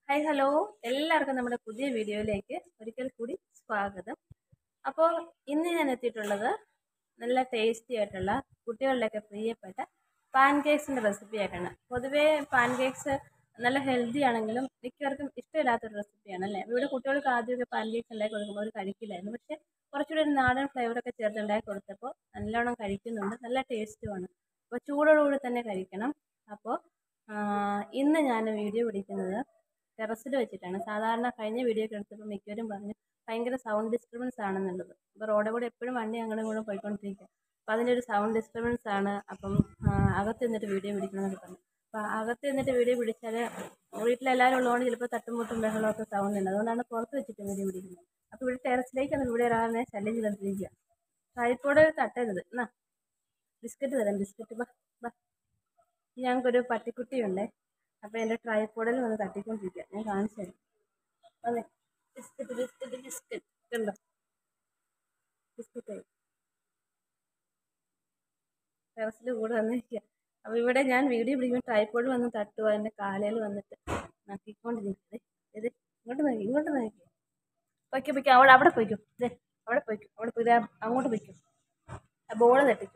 hi hello എല്ലാവർക്കും നമ്മുടെ പുതിയ വീഡിയോയിലേക്ക് ഒരിക്കൽ കൂടി സ്വാഗതം അപ്പോൾ ഇന്ന് ഞാൻ എത്തിയിട്ടുള്ളത് നല്ല ടേസ്റ്റി ആയിട്ടുള്ള കുട്ടികളുടെയൊക്കെ പ്രിയപ്പെട്ട പാൻ കേക്സിൻ്റെ റെസിപ്പി ആയിട്ടാണ് പൊതുവേ പാൻ കേക്സ് നല്ല ഹെൽത്തി ആണെങ്കിലും മിക്കവർക്കും ഇഷ്ടമില്ലാത്തൊരു റെസിപ്പിയാണ് അല്ലേ ഇവിടെ കുട്ടികൾക്ക് ആദ്യമൊക്കെ പാൻ കേക്സ് ഉണ്ടാക്കി കൊടുക്കുമ്പോൾ അവർ കഴിക്കില്ലായിരുന്നു പക്ഷേ കുറച്ചുകൂടി ഒരു നാടൻ ഫ്ലേവറൊക്കെ ചേർത്ത് ഉണ്ടാക്കി കൊടുത്തപ്പോൾ നല്ലോണം കഴിക്കുന്നുണ്ട് നല്ല ടേസ്റ്റുമാണ് അപ്പോൾ ചൂടോടുകൂടി തന്നെ കഴിക്കണം അപ്പോൾ ഇന്ന് ഞാൻ വീഡിയോ പിടിക്കുന്നത് ടെറസിൽ വെച്ചിട്ടാണ് സാധാരണ കഴിഞ്ഞ വീഡിയോ ഒക്കെ എടുത്തപ്പോൾ മിക്കവരും പറഞ്ഞു ഭയങ്കര സൗണ്ട് ഡിസ്റ്റർബൻസ് ആണെന്നുള്ളത് അപ്പോൾ റോഡിൽ കൂടെ എപ്പോഴും വണ്ടി അങ്ങോട്ടും ഇങ്ങോട്ടും പോയിക്കൊണ്ടിരിക്കുക അപ്പോൾ അതിൻ്റെ ഒരു സൗണ്ട് ഡിസ്റ്റർബൻസ് ആണ് അപ്പം ആ, അകത്ത് നിന്നിട്ട് വീഡിയോ പിടിക്കണമെന്നൊക്കെ പറഞ്ഞു അപ്പോൾ അകത്ത് നിന്നിട്ട് വീഡിയോ പിടിച്ചാൽ വീട്ടിലെല്ലാവരും ഉള്ളതുകൊണ്ട് ചിലപ്പോൾ തട്ടുമുട്ടും ബഹളമൊക്കെ സൗണ്ട് ഉണ്ട് അതുകൊണ്ടാണ് പുറത്ത് വെച്ചിട്ട് വീഡിയോ പിടിക്കുന്നത് അപ്പോൾ ഇവിടെ ടെറസിലേക്കാണ് ഇവിടെ ഒരാളിനെ ശല്യം ചെയ്തുകൊണ്ടിരിക്കുക ട്രൈപ്പോഡ് തട്ടരുത് എന്നാ ബിസ്ക്കറ്റ് തരാം ബിസ്ക്കറ്റ് ബാ ബാ ഞങ്ങൾക്കൊരു പട്ടിക്കുട്ടിയുണ്ടേ അപ്പോൾ എൻ്റെ ട്രൈപ്പോഡിൽ വന്ന് തട്ടിക്കൊണ്ടിരിക്കുക ഞാൻ കാണിച്ചു തരാം അതെ ബിസ്ക്കറ്റ് ബിസ്ക്കറ്റ് ബിസ്ക്കറ്റ് കണ്ടോ ബിസ്ക്കറ്റ് ടെറസിൽ കൂടെ വന്നിരിക്കുക അപ്പോൾ ഇവിടെ ഞാൻ വീഡിയോ പിടിക്കുമ്പോൾ ട്രൈപ്പോഡിൽ വന്ന് തട്ടുക എൻ്റെ കാലയിൽ വന്നിട്ട് നക്കിക്കൊണ്ടിരിക്കുന്നത് ഇത് ഇങ്ങോട്ട് നോക്കി ഇങ്ങോട്ട് നോക്കി പൊയ്ക്കോ പൊയ്ക്കോ അവിടെ അവിടെ പോയിക്കോ ഇതേ അവിടെ പോയിക്കോ അവിടെ പോയി ദേ അങ്ങോട്ട് പോയിക്കോ ആ ബോൾ തട്ടിക്കും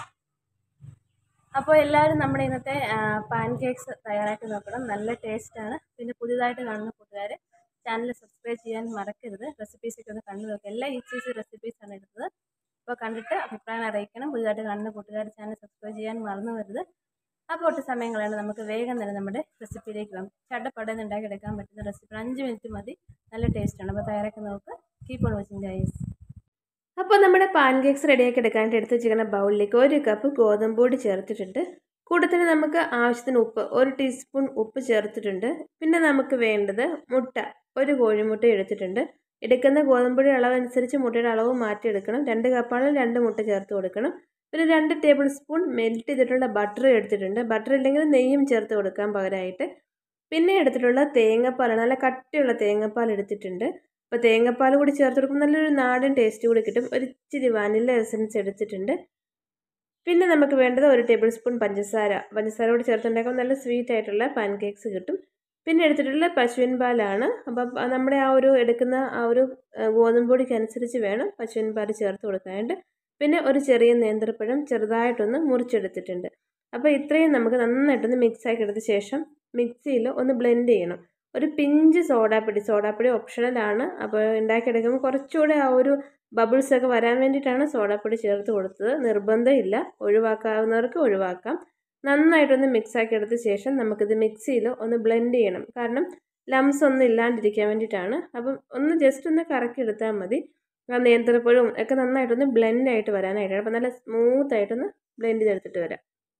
അപ്പോൾ എല്ലാവരും നമ്മുടെ ഇന്നത്തെ പാൻ കേക്ക്സ് തയ്യാറാക്കി നോക്കണം നല്ല ടേസ്റ്റാണ് പിന്നെ പുതിയതായിട്ട് കാണുന്ന കൂട്ടുകാർ ചാനൽ സബ്സ്ക്രൈബ് ചെയ്യാൻ മറക്കരുത് റെസിപ്പീസൊക്കെ ഒന്ന് കണ്ടു നോക്കുക എല്ലാ ഈസി ഈസി റെസിപ്പീസാണ് എടുത്തത് അപ്പോൾ കണ്ടിട്ട് അഭിപ്രായം അറിയിക്കണം പുതിയതായിട്ട് കാണുന്ന കൂട്ടുകാർ ചാനൽ സബ്സ്ക്രൈബ് ചെയ്യാൻ മറന്നു വരുത് അപ്പോൾ ഒട്ട് സമയങ്ങളാണ് നമുക്ക് വേഗം തന്നെ നമ്മുടെ റെസിപ്പിയിലേക്ക് പോകാം ചട്ടപ്പടന്ന് ഉണ്ടാക്കിയെടുക്കാൻ പറ്റുന്ന റെസിപ്പി അഞ്ച് മിനിറ്റ് മതി നല്ല ടേസ്റ്റാണ് അപ്പോൾ തയ്യാറാക്കി നോക്കുക കീപ്പ് ഓൺ വാച്ചിങ് ഗൈസ് അപ്പോൾ നമ്മുടെ പാൻ കേക്ക്സ് റെഡിയാക്കി എടുക്കാനായിട്ട് എടുത്ത് വെച്ചിരിക്കുന്ന ബൗളിലേക്ക് ഒരു കപ്പ് ഗോതമ്പ് പൊടി ചേർത്തിട്ടുണ്ട് കൂട്ടത്തിന് നമുക്ക് ആവശ്യത്തിന് ഉപ്പ് ഒരു ടീസ്പൂൺ ഉപ്പ് ചേർത്തിട്ടുണ്ട് പിന്നെ നമുക്ക് വേണ്ടത് മുട്ട ഒരു കോഴിമുട്ട എടുത്തിട്ടുണ്ട് എടുക്കുന്ന ഗോതമ്പൊടി അളവനുസരിച്ച് മുട്ടയുടെ അളവ് മാറ്റിയെടുക്കണം രണ്ട് കപ്പാണെങ്കിൽ രണ്ട് മുട്ട ചേർത്ത് കൊടുക്കണം പിന്നെ രണ്ട് ടേബിൾ സ്പൂൺ മെൽറ്റ് ചെയ്തിട്ടുള്ള ബട്ടർ എടുത്തിട്ടുണ്ട് ബട്ടർ ഇല്ലെങ്കിൽ നെയ്യും ചേർത്ത് കൊടുക്കാൻ പകരമായിട്ട് പിന്നെ എടുത്തിട്ടുള്ള തേങ്ങാപ്പാലാണ് നല്ല കട്ടിയുള്ള തേങ്ങാപ്പാൽ എടുത്തിട്ടുണ്ട് അപ്പോൾ തേങ്ങാപ്പാൽ കൂടി ചേർത്ത് കൊടുക്കുമ്പോൾ നല്ലൊരു നാടൻ ടേസ്റ്റ് കൂടി കിട്ടും ഒരു ഇച്ചിരി വാനില എസൻസ് എടുത്തിട്ടുണ്ട് പിന്നെ നമുക്ക് വേണ്ടത് ഒരു ടേബിൾ സ്പൂൺ പഞ്ചസാര പഞ്ചസാര കൂടി ചേർത്തുണ്ടാക്കുമ്പോൾ നല്ല സ്വീറ്റ് ആയിട്ടുള്ള പാൻ കേക്ക്സ് കിട്ടും പിന്നെ എടുത്തിട്ടുള്ള പശുവിൻ പാലാണ് അപ്പം നമ്മുടെ ആ ഒരു എടുക്കുന്ന ആ ഒരു ഗോതമ്പ് പൊടിക്ക് അനുസരിച്ച് വേണം പശുവിൻ പാൽ ചേർത്ത് കൊടുക്കാനായിട്ട് പിന്നെ ഒരു ചെറിയ നേന്ത്രപ്പഴം ചെറുതായിട്ടൊന്ന് മുറിച്ചെടുത്തിട്ടുണ്ട് അപ്പോൾ ഇത്രയും നമുക്ക് നന്നായിട്ടൊന്ന് മിക്സ് ആക്കി എടുത്ത ശേഷം മിക്സിയിൽ ഒന്ന് ബ്ലെൻഡ് ചെയ്യണം ഒരു പിഞ്ച് സോഡാപ്പൊടി സോഡാപ്പൊടി ഓപ്ഷണലാണ് അപ്പോൾ ഉണ്ടാക്കിയെടുക്കുമ്പോൾ കുറച്ചുകൂടെ ആ ഒരു ബബിൾസ് ഒക്കെ വരാൻ വേണ്ടിയിട്ടാണ് സോഡാപ്പൊടി ചേർത്ത് കൊടുത്തത് നിർബന്ധമില്ല ഒഴിവാക്കാവുന്നവർക്ക് ഒഴിവാക്കാം നന്നായിട്ടൊന്ന് മിക്സ് ആക്കി എടുത്ത ശേഷം നമുക്കിത് മിക്സിയിൽ ഒന്ന് ബ്ലെൻഡ് ചെയ്യണം കാരണം ലംസ് ഒന്നും ഇല്ലാണ്ടിരിക്കാൻ വേണ്ടിയിട്ടാണ് അപ്പം ഒന്ന് ജസ്റ്റ് ഒന്ന് കറക്കി എടുത്താൽ മതി ആ നേന്ത്രപ്പഴവും ഒക്കെ നന്നായിട്ടൊന്ന് ബ്ലെൻഡ് ആയിട്ട് വരാനായിട്ടാണ് അപ്പം നല്ല സ്മൂത്ത് ആയിട്ടൊന്ന് ബ്ലെൻഡ് ചെയ്തെടുത്തിട്ട് വരാം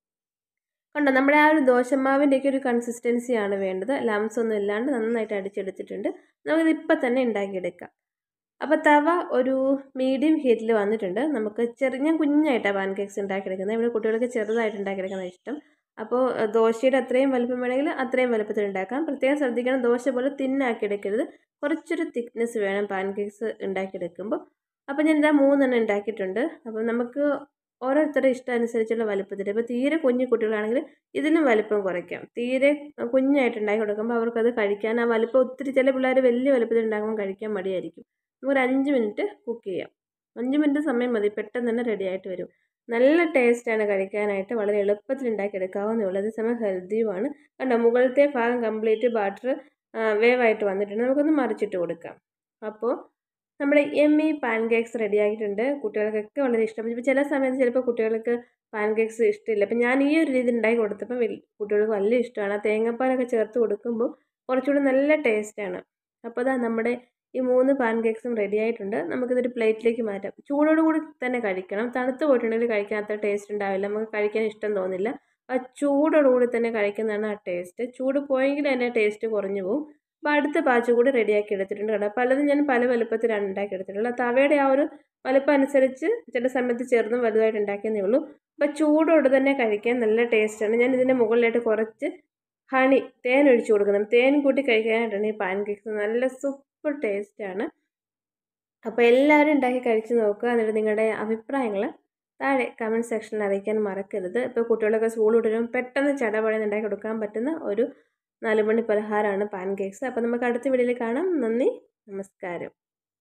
കണ്ടോ നമ്മുടെ ആ ഒരു ദോശമാവിൻ്റെയൊക്കെ ഒരു കൺസിസ്റ്റൻസിയാണ് വേണ്ടത് ലംസ് ഒന്നും ഇല്ലാണ്ട് നന്നായിട്ട് അടിച്ചെടുത്തിട്ടുണ്ട് നമുക്കിത് ഇപ്പം തന്നെ ഉണ്ടാക്കിയെടുക്കാം അപ്പോൾ തവ ഒരു മീഡിയം ഹീറ്റിൽ വന്നിട്ടുണ്ട് നമുക്ക് ചെറിയ ഞാൻ കുഞ്ഞായിട്ടാണ് പാൻ കേക്ക്സ് ഉണ്ടാക്കിയെടുക്കുന്നത് ഇവിടെ കുട്ടികൾക്ക് ചെറുതായിട്ട് ഉണ്ടാക്കിയെടുക്കുന്നത് ഇഷ്ടം അപ്പോൾ ദോശയുടെ അത്രയും വലുപ്പം വേണമെങ്കിൽ അത്രയും വലുപ്പത്തിൽ ഉണ്ടാക്കാം പ്രത്യേകം ശ്രദ്ധിക്കണം ദോശ പോലെ തിന്നാക്കി എടുക്കരുത് കുറച്ചൊരു തിക്നെസ് വേണം പാൻ കേക്ക്സ് ഉണ്ടാക്കിയെടുക്കുമ്പോൾ അപ്പോൾ ഞാൻ ഇതാ മൂന്നെണ്ണം ഉണ്ടാക്കിയിട്ടുണ്ട് അപ്പോൾ നമുക്ക് ഓരോരുത്തരുടെ ഇഷ്ടം അനുസരിച്ചുള്ള വലുപ്പത്തിൽ ഇപ്പോൾ തീരെ കുഞ്ഞു കുട്ടികളാണെങ്കിൽ ഇതിനും വലുപ്പം കുറയ്ക്കാം തീരെ കുഞ്ഞായിട്ട് ഉണ്ടാക്കി കൊടുക്കുമ്പോൾ അവർക്കത് കഴിക്കാൻ ആ വലുപ്പം ഒത്തിരി ചില പിള്ളേർ വലിയ വലുപ്പത്തിൽ ഉണ്ടാക്കുമ്പോൾ കഴിക്കാൻ മടിയായിരിക്കും നമുക്കൊരു അഞ്ച് മിനിറ്റ് കുക്ക് ചെയ്യാം അഞ്ച് മിനിറ്റ് സമയം മതി പെട്ടെന്ന് തന്നെ റെഡി ആയിട്ട് വരും നല്ല ടേസ്റ്റാണ് കഴിക്കാനായിട്ട് വളരെ എളുപ്പത്തിൽ ഉണ്ടാക്കിയെടുക്കാവുന്നേ ഉള്ളൂ അതേസമയം ഹെൽത്തിയുമാണ് കണ്ടോ മുകളിലത്തെ ഭാഗം കംപ്ലീറ്റ് ബാറ്റർ വേവായിട്ട് വന്നിട്ടുണ്ട് നമുക്കൊന്ന് മറിച്ചിട്ട് കൊടുക്കാം അപ്പോൾ നമ്മുടെ എമ്മി പാൻ കേക്ക്സ് റെഡി ആക്കിയിട്ടുണ്ട് കുട്ടികൾക്കൊക്കെ വളരെ ഇഷ്ടപ്പെട്ടു ഇപ്പോൾ ചില സമയത്ത് ചിലപ്പോൾ കുട്ടികൾക്ക് പാൻ കേക്ക്സ് ഇഷ്ടമില്ല അപ്പം ഞാൻ ഈ ഒരു രീതി ഉണ്ടാക്കി കൊടുത്തപ്പോൾ വലിയ കുട്ടികൾക്ക് വലിയ ഇഷ്ടമാണ് ആ തേങ്ങാപ്പാലൊക്കെ ചേർത്ത് കൊടുക്കുമ്പോൾ കുറച്ചുകൂടി നല്ല ടേസ്റ്റാണ് അപ്പോൾ അതാ നമ്മുടെ ഈ മൂന്ന് പാൻ കേക്ക്സും റെഡി ആയിട്ടുണ്ട് നമുക്കിതൊരു പ്ലേറ്റിലേക്ക് മാറ്റാം ചൂടോടുകൂടി തന്നെ കഴിക്കണം തണുത്ത് പോയിട്ടുണ്ടെങ്കിൽ കഴിക്കാൻ അത്ര ടേസ്റ്റ് ഉണ്ടാവില്ല നമുക്ക് കഴിക്കാൻ ഇഷ്ടം തോന്നില്ല ആ ചൂടോടുകൂടി തന്നെ കഴിക്കുന്നതാണ് ആ ടേസ്റ്റ് ചൂട് പോയെങ്കിൽ അതിൻ്റെ ടേസ്റ്റ് കുറഞ്ഞു പോകും അപ്പോൾ അടുത്ത ബാച്ച് കൂടി റെഡിയാക്കി എടുത്തിട്ടുണ്ട് കേട്ടോ പലതും ഞാൻ പല വലുപ്പത്തിലാണ് ഉണ്ടാക്കി എടുത്തിട്ടുള്ളത് തവയുടെ ആ ഒരു വലുപ്പം അനുസരിച്ച് ചില സമയത്ത് ചെറുതും വലുതായിട്ട് ഉണ്ടാക്കിയെന്നേ ഉള്ളൂ അപ്പോൾ ചൂടോടെ തന്നെ കഴിക്കാൻ നല്ല ടേസ്റ്റാണ് ഞാൻ ഇതിൻ്റെ മുകളിലായിട്ട് കുറച്ച് ഹണി തേൻ ഒഴിച്ചു കൊടുക്കുന്നത് തേൻ കൂട്ടി കഴിക്കാനായിട്ടാണ് ഈ പാൻ കേക്ക്സ് നല്ല സൂപ്പർ ടേസ്റ്റാണ് അപ്പോൾ എല്ലാവരും ഉണ്ടാക്കി കഴിച്ച് നോക്കുക എന്നിട്ട് നിങ്ങളുടെ അഭിപ്രായങ്ങൾ താഴെ കമൻറ്റ് സെക്ഷനിൽ അറിയിക്കാൻ മറക്കരുത് ഇപ്പോൾ കുട്ടികളൊക്കെ സ്കൂൾ വിട്ട് വരുമ്പോൾ പെട്ടെന്ന് ചടപടന്ന് ഉണ്ടാക്കി കൊടുക്കാൻ പറ്റുന്ന ഒരു നാല് മണി പലഹാരമാണ് പാൻ കേക്ക്സ് അപ്പോൾ നമുക്ക് അടുത്ത വീഡിയോയിൽ കാണാം നന്ദി നമസ്കാരം